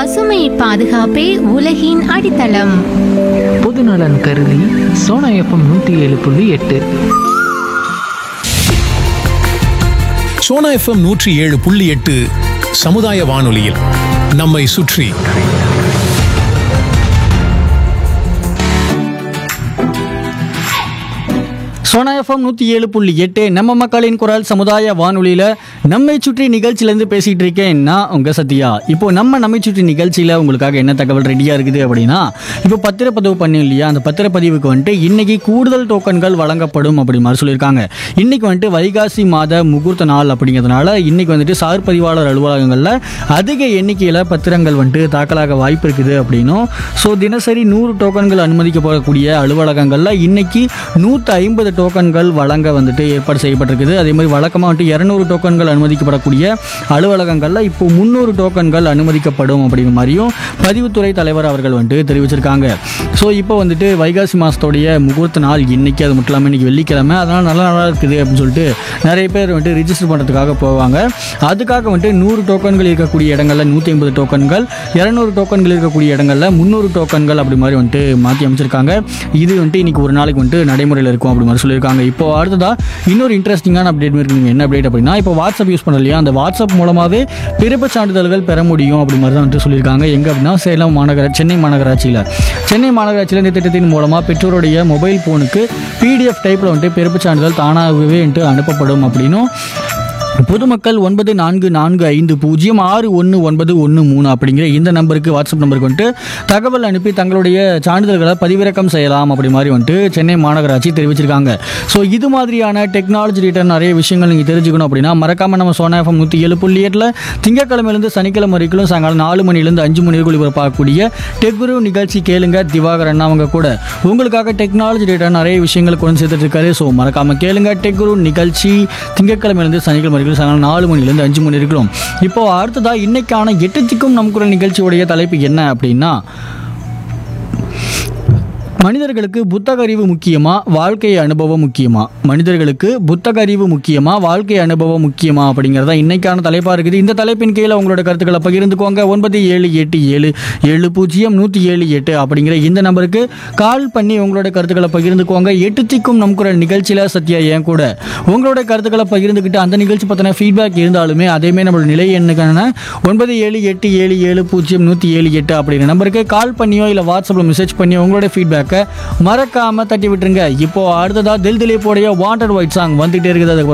பசுமை பாதுகாப்பே உலகின் அடித்தளம் பொதுநலன் கருதி சோனா எஃப்எம் நூற்றி ஏழு புள்ளி எட்டு சோனா எஃப்எம் நூற்றி ஏழு புள்ளி எட்டு சமுதாய வானொலியில் நம்மை சுற்றி சோனா எஃப்எம் நூற்றி ஏழு புள்ளி எட்டு நம்ம மக்களின் குரல் சமுதாய வானொலியில் நம்மை சுற்றி நிகழ்ச்சியிலேருந்து பேசிகிட்டு இருக்கேன் நான் உங்கள் சத்யா இப்போ நம்ம நம்மை சுற்றி நிகழ்ச்சியில் உங்களுக்காக என்ன தகவல் ரெடியாக இருக்குது அப்படின்னா இப்போ பத்திரப்பதிவு பண்ணி இல்லையா அந்த பத்திரப்பதிவுக்கு வந்துட்டு இன்னைக்கு கூடுதல் டோக்கன்கள் வழங்கப்படும் அப்படி மாதிரி சொல்லியிருக்காங்க இன்னைக்கு வந்துட்டு வைகாசி மாத முகூர்த்த நாள் அப்படிங்கிறதுனால இன்னைக்கு வந்துட்டு சார் பதிவாளர் அலுவலகங்களில் அதிக எண்ணிக்கையில் பத்திரங்கள் வந்துட்டு தாக்கலாக வாய்ப்பு இருக்குது அப்படின்னும் ஸோ தினசரி நூறு டோக்கன்கள் அனுமதிக்கப்படக்கூடிய அலுவலகங்களில் இன்னைக்கு நூற்றி ஐம்பது டோக்கன்கள் வழங்க வந்துட்டு ஏற்பாடு செய்யப்பட்டிருக்குது அதே மாதிரி வழக்கமாக வந்துட்டு இரநூறு டோக்கன்கள் அனுமதிக்கப்படக்கூடிய அலுவலகங்களில் இப்போ முந்நூறு டோக்கன்கள் அனுமதிக்கப்படும் அப்படிங்கிற மாதிரியும் பதிவுத்துறை தலைவர் அவர்கள் வந்துட்டு தெரிவிச்சிருக்காங்க ஸோ இப்போ வந்துட்டு வைகாசி மாதத்தோடைய முகூர்த்த நாள் இன்னைக்கு அது மட்டும் இல்லாமல் இன்னைக்கு வெள்ளிக்கிழமை அதனால் நல்ல நாளாக இருக்குது அப்படின்னு சொல்லிட்டு நிறைய பேர் வந்துட்டு ரிஜிஸ்டர் பண்ணுறதுக்காக போவாங்க அதுக்காக வந்துட்டு நூறு டோக்கன்கள் இருக்கக்கூடிய இடங்களில் நூற்றி ஐம்பது டோக்கன்கள் இரநூறு டோக்கன்கள் இருக்கக்கூடிய இடங்களில் முந்நூறு டோக்கன்கள் அப்படி மாதிரி வந்துட்டு மாற்றி அமைச்சிருக்காங்க இது வந்துட்டு இன்னைக்கு ஒரு நாளைக்கு வந்துட்டு நடைமுறையில் இருக்கும் அப்படி மாதிரி சொல்லியிருக்காங்க இப்போ அடுத்ததா இன்னொரு இன்ட்ரெஸ்டிங்கான அப்டேட் இருக்குங்க என்ன அப்டேட் அப்படின்னா இப்போ வாட்ஸ்அப் யூஸ் பண்ணலையா அந்த வாட்ஸ்அப் மூலமாகவே பிறப்புச் சான்றிதழ்கள் பெற முடியும் அப்படி மாதிரி தான் வந்துட்டு சொல்லியிருக்காங்க எங்கே அப்படின்னா சேலம் மாநகர சென்னை மாநகராட்சியில் சென்னை மாநகராட்சியில் இந்த திட்டத்தின் மூலமாக பெற்றோருடைய மொபைல் ஃபோனுக்கு பிடிஎஃப் டைப்பில் வந்துட்டு பிறப்புச் சான்றிதழ் தானாகவே வந்துட்டு அனுப்பப்படும் அப்படின்னும் பொதுமக்கள் ஒன்பது நான்கு நான்கு ஐந்து பூஜ்ஜியம் ஆறு ஒன்று ஒன்பது ஒன்று மூணு அப்படிங்கிற இந்த நம்பருக்கு வாட்ஸ்அப் நம்பருக்கு வந்துட்டு தகவல் அனுப்பி தங்களுடைய சான்றிதழ்களை பதிவிறக்கம் செய்யலாம் அப்படி மாதிரி வந்துட்டு சென்னை மாநகராட்சி தெரிவிச்சிருக்காங்க ஸோ இது மாதிரியான டெக்னாலஜி ரிலேட்டட் நிறைய விஷயங்கள் நீங்கள் தெரிஞ்சுக்கணும் அப்படின்னா மறக்காமல் நம்ம சோனா எஃப்எம் நூற்றி ஏழு புள்ளி எட்டில் திங்கக்கிழமையிலேருந்து சனிக்கிழமை வரைக்கும் சாயங்காலம் நாலு மணிலேருந்து அஞ்சு மணி வரைக்கும் ஒளிபரப்பாகக்கூடிய டெக்குரு நிகழ்ச்சி கேளுங்க திவாகரன் அவங்க கூட உங்களுக்காக டெக்னாலஜி ரிலேட்டட் நிறைய விஷயங்கள் கொண்டு சேர்த்துட்டு இருக்காரு ஸோ மறக்காம கேளுங்க டெக்குரு நிகழ்ச்சி திங்கட்கிழமையிலேருந்து சனிக்கிழமை வரைக்கும் சாயங்காலம் நாலு மணிலேருந்து அஞ்சு மணி வரைக்கும் இப்போ அடுத்ததா இன்னைக்கான எட்டுத்திக்கும் நம் குரல் நிகழ்ச்சியுடைய தலைப்பு என்ன அப்படின்னா மனிதர்களுக்கு புத்தக அறிவு முக்கியமா வாழ்க்கை அனுபவம் முக்கியமா மனிதர்களுக்கு புத்தக அறிவு முக்கியமா வாழ்க்கை அனுபவம் முக்கியமா அப்படிங்கிறதா இன்னைக்கான தலைப்பாக இருக்குது இந்த தலைப்பின் கீழே உங்களோட கருத்துக்களை பகிர்ந்துக்கோங்க ஒன்பது ஏழு எட்டு ஏழு ஏழு பூஜ்ஜியம் நூற்றி ஏழு எட்டு அப்படிங்கிற இந்த நம்பருக்கு கால் பண்ணி உங்களோட கருத்துக்களை பகிர்ந்துக்கோங்க எட்டு திக்கும் நம் குரல் நிகழ்ச்சியில் சத்யா ஏன் கூட உங்களோட கருத்துக்களை பகிர்ந்துக்கிட்டு அந்த நிகழ்ச்சி பற்றின ஃபீட்பேக் இருந்தாலுமே அதேமாதிரி நம்மளோட நிலை என்னக்கான ஒன்பது ஏழு எட்டு ஏழு ஏழு பூஜ்ஜியம் நூற்றி ஏழு எட்டு அப்படிங்கிற நம்பருக்கு கால் பண்ணியோ இல்லை வாட்ஸ்அப்பில் மெசேஜ் பண்ணியோ உங்களோட ஃபீட்பேக்கை மறக்காம தட்டி விட்டுருங்க இப்போ அடுத்ததா தில் திலீப்போடைய வாண்டட் ஒயிட் சாங் வந்துட்டே இருக்குது அதுக்கு